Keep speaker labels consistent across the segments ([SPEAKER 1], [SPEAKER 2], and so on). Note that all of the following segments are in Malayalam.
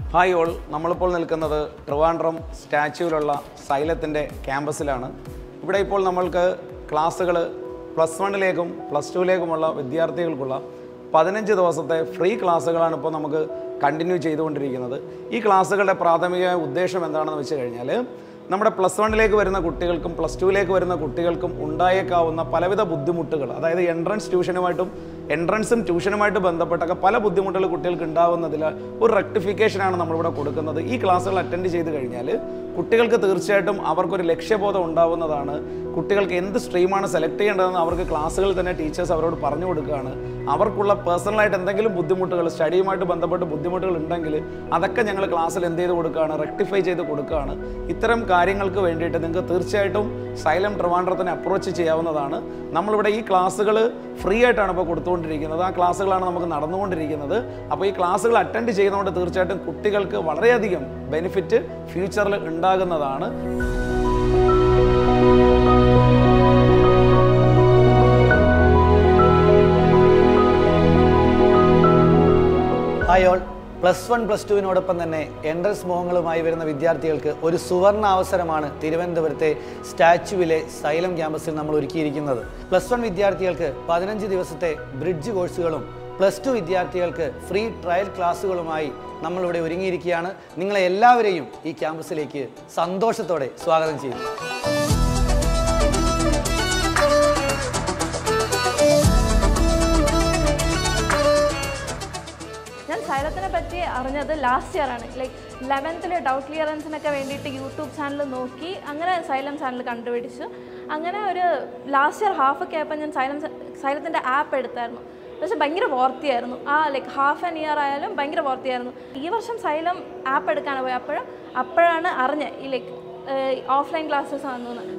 [SPEAKER 1] ഹായ് ഓൾ നമ്മളിപ്പോൾ നിൽക്കുന്നത് ട്രിവാൻഡ്രം സ്റ്റാച്യൂവിലുള്ള സൈലത്തിൻ്റെ ക്യാമ്പസിലാണ് ഇവിടെ ഇപ്പോൾ നമ്മൾക്ക് ക്ലാസ്സുകൾ പ്ലസ് വണ്ണിലേക്കും പ്ലസ് ടുവിലേക്കുമുള്ള വിദ്യാർത്ഥികൾക്കുള്ള പതിനഞ്ച് ദിവസത്തെ ഫ്രീ ക്ലാസ്സുകളാണ് ഇപ്പോൾ നമുക്ക് കണ്ടിന്യൂ ചെയ്തുകൊണ്ടിരിക്കുന്നത് ഈ ക്ലാസ്സുകളുടെ പ്രാഥമിക ഉദ്ദേശം എന്താണെന്ന് വെച്ച് കഴിഞ്ഞാൽ നമ്മുടെ പ്ലസ് വണ്ണിലേക്ക് വരുന്ന കുട്ടികൾക്കും പ്ലസ് ടുവിലേക്ക് വരുന്ന കുട്ടികൾക്കും ഉണ്ടായേക്കാവുന്ന പലവിധ ബുദ്ധിമുട്ടുകൾ അതായത് എൻട്രൻസ് ട്യൂഷനുമായിട്ടും എൻട്രൻസും ട്യൂഷനുമായിട്ട് ബന്ധപ്പെട്ടൊക്കെ പല ബുദ്ധിമുട്ടുകൾ കുട്ടികൾക്ക് ഉണ്ടാവുന്നതിൽ ഒരു റെക്ടിഫിക്കേഷനാണ് നമ്മളിവിടെ കൊടുക്കുന്നത് ഈ ക്ലാസ്സുകൾ അറ്റൻഡ് ചെയ്ത് കഴിഞ്ഞാൽ കുട്ടികൾക്ക് തീർച്ചയായിട്ടും അവർക്കൊരു ലക്ഷ്യബോധം ഉണ്ടാവുന്നതാണ് കുട്ടികൾക്ക് എന്ത് സ്ട്രീമാണ് സെലക്ട് ചെയ്യേണ്ടതെന്ന് അവർക്ക് ക്ലാസ്സുകളിൽ തന്നെ ടീച്ചേഴ്സ് അവരോട് പറഞ്ഞു കൊടുക്കുകയാണ് അവർക്കുള്ള പേഴ്സണലായിട്ട് എന്തെങ്കിലും ബുദ്ധിമുട്ടുകൾ സ്റ്റഡിയുമായിട്ട് ബന്ധപ്പെട്ട് ബുദ്ധിമുട്ടുകൾ ഉണ്ടെങ്കിൽ അതൊക്കെ ഞങ്ങൾ ക്ലാസ്സിൽ എന്ത് ചെയ്ത് കൊടുക്കുകയാണ് റെക്ടിഫൈ ചെയ്ത് കൊടുക്കുകയാണ് ഇത്തരം കാര്യങ്ങൾക്ക് വേണ്ടിയിട്ട് നിങ്ങൾക്ക് തീർച്ചയായിട്ടും സൈലം ട്രിവാൻഡ്രത്തിനെ അപ്രോച്ച് ചെയ്യാവുന്നതാണ് നമ്മളിവിടെ ഈ ക്ലാസ്സുകൾ ഫ്രീ ആയിട്ടാണ് ഇപ്പോൾ കൊടുത്തുകൊണ്ടിരിക്കുന്നത് ആ ക്ലാസ്സുകളാണ് നമുക്ക് നടന്നുകൊണ്ടിരിക്കുന്നത് അപ്പോൾ ഈ ക്ലാസ്സുകൾ അറ്റൻഡ് ചെയ്യുന്നതുകൊണ്ട് തീർച്ചയായിട്ടും കുട്ടികൾക്ക് വളരെയധികം ബെനിഫിറ്റ് ഫ്യൂച്ചറിൽ ഉണ്ടാകുന്നതാണ്
[SPEAKER 2] hi all plus one plus ടുവിനോടൊപ്പം തന്നെ എൻട്രൻസ് മോഹങ്ങളുമായി വരുന്ന വിദ്യാർത്ഥികൾക്ക് ഒരു സുവർണ അവസരമാണ് തിരുവനന്തപുരത്തെ സ്റ്റാച്യുവിലെ സൈലം ക്യാമ്പസിൽ നമ്മൾ ഒരുക്കിയിരിക്കുന്നത് പ്ലസ് വൺ വിദ്യാർത്ഥികൾക്ക് പതിനഞ്ച് ദിവസത്തെ ബ്രിഡ്ജ് കോഴ്സുകളും പ്ലസ് ടു വിദ്യാർത്ഥികൾക്ക് ഫ്രീ ട്രയൽ ക്ലാസ്സുകളുമായി നമ്മളിവിടെ ഒരുങ്ങിയിരിക്കുകയാണ് നിങ്ങളെ എല്ലാവരെയും ഈ ക്യാമ്പസിലേക്ക് സന്തോഷത്തോടെ സ്വാഗതം ചെയ്യുന്നു
[SPEAKER 3] ഞാൻ സൈലത്തിനെ പറ്റി അറിഞ്ഞത് ലാസ്റ്റ് ഇയർ ആണ് ലൈക്ക് ലെവൻത്തിൽ ഡൗട്ട് ക്ലിയറൻസിനൊക്കെ വേണ്ടിയിട്ട് യൂട്യൂബ് ചാനൽ നോക്കി അങ്ങനെ സൈലം ചാനൽ കണ്ടുപിടിച്ചു അങ്ങനെ ഒരു ലാസ്റ്റ് ഇയർ ഹാഫ് ഒക്കെ ആയപ്പോൾ ഞാൻ സൈലം സൈലത്തിൻ്റെ ആപ്പ് എടുത്തായിരുന്നു പക്ഷെ ഭയങ്കര വോർത്തിയായിരുന്നു ആ ലൈക്ക് ഹാഫ് ആൻ ഇയർ ആയാലും ഭയങ്കര വോർത്തിയായിരുന്നു ഈ വർഷം സൈലം ആപ്പ് എടുക്കാനാണ് പോയത് അപ്പോഴും അപ്പോഴാണ് അറിഞ്ഞത് ഈ ലൈക്ക് ഓഫ്ലൈൻ ക്ലാസ്സസ് വന്നു എന്ന്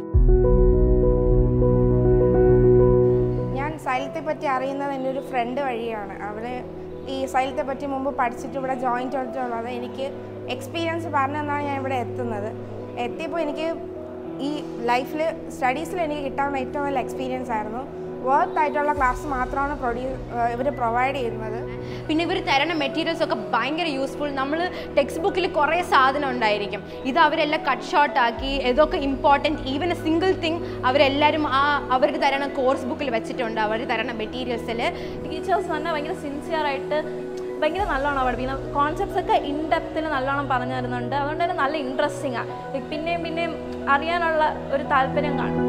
[SPEAKER 4] ഞാൻ സൈലത്തെ പറ്റി അറിയുന്നത് എൻ്റെ ഒരു ഫ്രണ്ട് വഴിയാണ് അവൾ ഈ സൈലത്തെ പറ്റി മുമ്പ് പഠിച്ചിട്ട് ഇവിടെ ജോയിൻ ചെയ്തിട്ടുള്ളത് എനിക്ക് എക്സ്പീരിയൻസ് പറഞ്ഞു തന്നാണ് ഞാൻ ഇവിടെ എത്തുന്നത് എത്തിയപ്പോൾ എനിക്ക് ഈ ലൈഫിൽ സ്റ്റഡീസിൽ എനിക്ക് കിട്ടാവുന്ന ഏറ്റവും നല്ല എക്സ്പീരിയൻസ് ആയിരുന്നു വർത്ത് ആയിട്ടുള്ള ക്ലാസ് മാത്രമാണ് പ്രൊഡ്യൂ ഇവർ പ്രൊവൈഡ് ചെയ്യുന്നത്
[SPEAKER 5] പിന്നെ ഇവർ തരുന്ന മെറ്റീരിയൽസ് ഒക്കെ ഭയങ്കര യൂസ്ഫുൾ നമ്മൾ ടെക്സ്റ്റ് ബുക്കിൽ കുറേ സാധനം ഉണ്ടായിരിക്കും ഇത് അവരെല്ലാം കട്ട് ഷോർട്ട് ആക്കി ഏതൊക്കെ important even a single thing അവരെല്ലാവരും ആ അവർക്ക് തരുന്ന കോഴ്സ് ബുക്കിൽ വെച്ചിട്ടുണ്ട് അവർ തരുന്ന മെറ്റീരിയൽസിൽ
[SPEAKER 3] ടീച്ചേഴ്സ് തന്നെ ഭയങ്കര സിൻസിയർ ആയിട്ട് ഭയങ്കര നല്ലോണം പഠിപ്പിക്കുന്നത് കോൺസെപ്റ്റ്സ് ഒക്കെ ഇൻ ഡെപ്തിൽ നല്ലോണം പറഞ്ഞു തരുന്നുണ്ട് അതുകൊണ്ട് തന്നെ നല്ല ഇൻട്രസ്റ്റിംഗ് ആണ് Like പിന്നെയും പിന്നെയും അറിയാനുള്ള ഒരു താല്പര്യം കാണും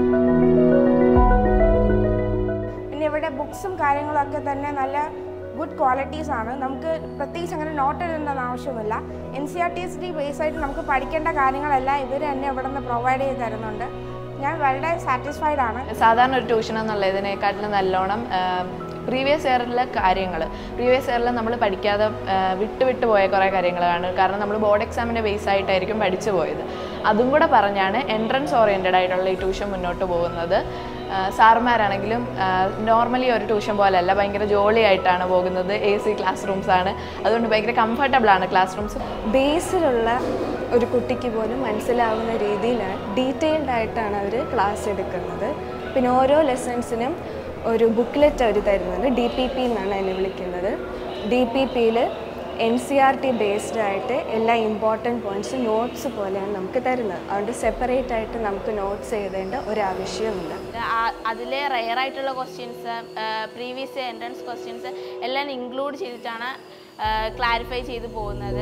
[SPEAKER 4] പിന്നെ ഇവിടെ ബുക്സും കാര്യങ്ങളൊക്കെ തന്നെ നല്ല ഗുഡ് ക്വാളിറ്റീസ് ആണ് നമുക്ക് പ്രത്യേകിച്ച് അങ്ങനെ നോട്ട് എഴുതേണ്ടെന്ന് ആവശ്യമില്ല N C R T S D base ആയിട്ട് നമുക്ക് പഠിക്കേണ്ട കാര്യങ്ങളെല്ലാം ഇവർ തന്നെ ഇവിടെ നിന്ന് പ്രൊവൈഡ് ചെയ്ത് തരുന്നുണ്ട് ഞാൻ വളരെ സാറ്റിസ്ഫൈഡ് ആണ്
[SPEAKER 6] സാധാരണ ഒരു ട്യൂഷൻ എന്നുള്ള ഇതിനെക്കാട്ടിലും നല്ലോണം പ്രീവിയസ് ഇയറിലെ കാര്യങ്ങൾ പ്രീവിയസ് ഇയറിൽ നമ്മൾ പഠിക്കാതെ ആ, വിട്ട് വിട്ട് പോയ കുറേ കാര്യങ്ങളാണ് കാരണം നമ്മൾ ബോർഡ് എക്സാമിൻ്റെ ബേസ് ആയിട്ടായിരിക്കും പഠിച്ചു പോയത് അതും കൂടെ പറഞ്ഞാണ് എൻട്രൻസ് ഓറിയൻറ്റഡ് ആയിട്ടുള്ള ഈ ട്യൂഷൻ മുന്നോട്ട് പോകുന്നത് ആ, സാറുമാരാണെങ്കിലും നോർമലി ഒരു ട്യൂഷൻ പോലെയല്ല ഭയങ്കര ജോളി ആയിട്ടാണ് പോകുന്നത് എ സി ക്ലാസ് റൂംസ് ആണ് അതുകൊണ്ട് ഭയങ്കര കംഫർട്ടബിൾ ആണ് ക്ലാസ് റൂംസ്
[SPEAKER 7] ബേസിലുള്ള ഒരു കുട്ടിക്ക് പോലും മനസ്സിലാവുന്ന രീതിയിലാണ് ഡീറ്റെയിൽഡ് ആയിട്ടാണ് അവർ ക്ലാസ് എടുക്കുന്നത് പിന്നെ ഓരോ ലെസൺസിനും ഒരു ബുക്ക്ലെറ്റ് അവർ തരുന്നുണ്ട് ഡി പി പി എന്നാണ് അതിനെ വിളിക്കുന്നത് ഡി പി പിയിൽ N C R T based ആയിട്ട് എല്ലാ ഇമ്പോർട്ടൻറ്റ് പോയിൻറ്റ്സും നോട്ട്സ് പോലെയാണ് നമുക്ക് തരുന്നത് അതുകൊണ്ട് സെപ്പറേറ്റ് ആയിട്ട് നമുക്ക് നോട്ട്സ് എഴുതേണ്ട ഒരാവശ്യമില്ല
[SPEAKER 8] അതിലെ റെയർ ആയിട്ടുള്ള ക്വസ്റ്റ്യൻസ് പ്രീവിയസ് എൻട്രൻസ് ക്വസ്റ്റ്യൻസ് എല്ലാം ഇൻക്ലൂഡ് ചെയ്തിട്ടാണ് ക്ലാരിഫൈ ചെയ്തു പോകുന്നത്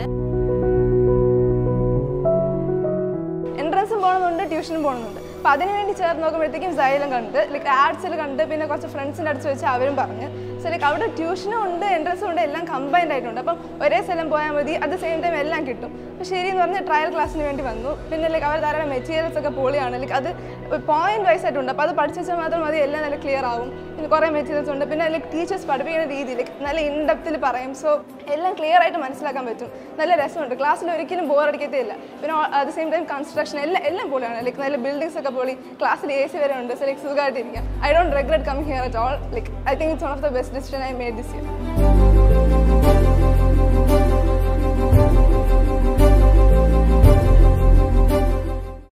[SPEAKER 7] എൻട്രൻസും പോകണമെന്നുണ്ട് ട്യൂഷനും പോകണമെന്നുണ്ട് അപ്പം അതിന് വേണ്ടി ചേർന്ന് നോക്കുമ്പോഴത്തേക്കും സൈലം കണ്ട് ലൈക്ക് ആർട്സിൽ കണ്ട് പിന്നെ കുറച്ച് ഫ്രണ്ട്സിൻ്റെ അടുത്ത് വെച്ച് അവരും പറഞ്ഞ് സോ ലൈക്ക് അവിടെ ട്യൂഷനും ഉണ്ട് എൻട്രൻസും ഉണ്ട് എല്ലാം കമ്പൈൻഡ് ആയിട്ടുണ്ട് അപ്പം ഒരേ സ്ഥലം പോയാൽ മതി അറ്റ് ദ സെയിം ടൈം എല്ലാം കിട്ടും അപ്പോൾ ശരി എന്ന് പറഞ്ഞ് ട്രയൽ ക്ലാസ്സിന് വേണ്ടി വന്നു പിന്നെ ലൈക്ക് അവർ ധാരാളം മെറ്റീരിയൽസ് ഒക്കെ പൊളിയാണ് ലൈക്ക് അത് പോയിന്റ് വൈസ് ആയിട്ടുണ്ട് അപ്പോൾ അത് പഠിച്ചു വെച്ചാൽ മാത്രം മതി എല്ലാം നല്ല ക്ലിയർ ആവും പിന്നെ കുറേ മെറ്റീരിയൽസ് ഉണ്ട് പിന്നെ ലൈക്ക് ടീച്ചേഴ്സ് പഠിപ്പിക്കുന്ന രീതി ലൈക്ക് നല്ല ഇൻഡെപ്തിൽ പറയും സോ എല്ലാം ക്ലിയർ ആയിട്ട് മനസ്സിലാക്കാൻ പറ്റും നല്ല രസമുണ്ട് ക്ലാസ്സിൽ ഒരിക്കലും ബോർ അടിക്കത്തേ ഇല്ല പിന്നെ at the same time construction എല്ലാം എല്ലാം പൊളിയാണ് ലൈക്ക് നല്ല ബിൽഡിങ്സ് ഒക്കെ പൊളി ക്ലാസ്സിൽ എ സി വരെ ഉണ്ട് സോ ലൈക്ക് സുഖമായിട്ടിരിക്കാം I don't regret coming here at all like I think it's one of the best decision I made this year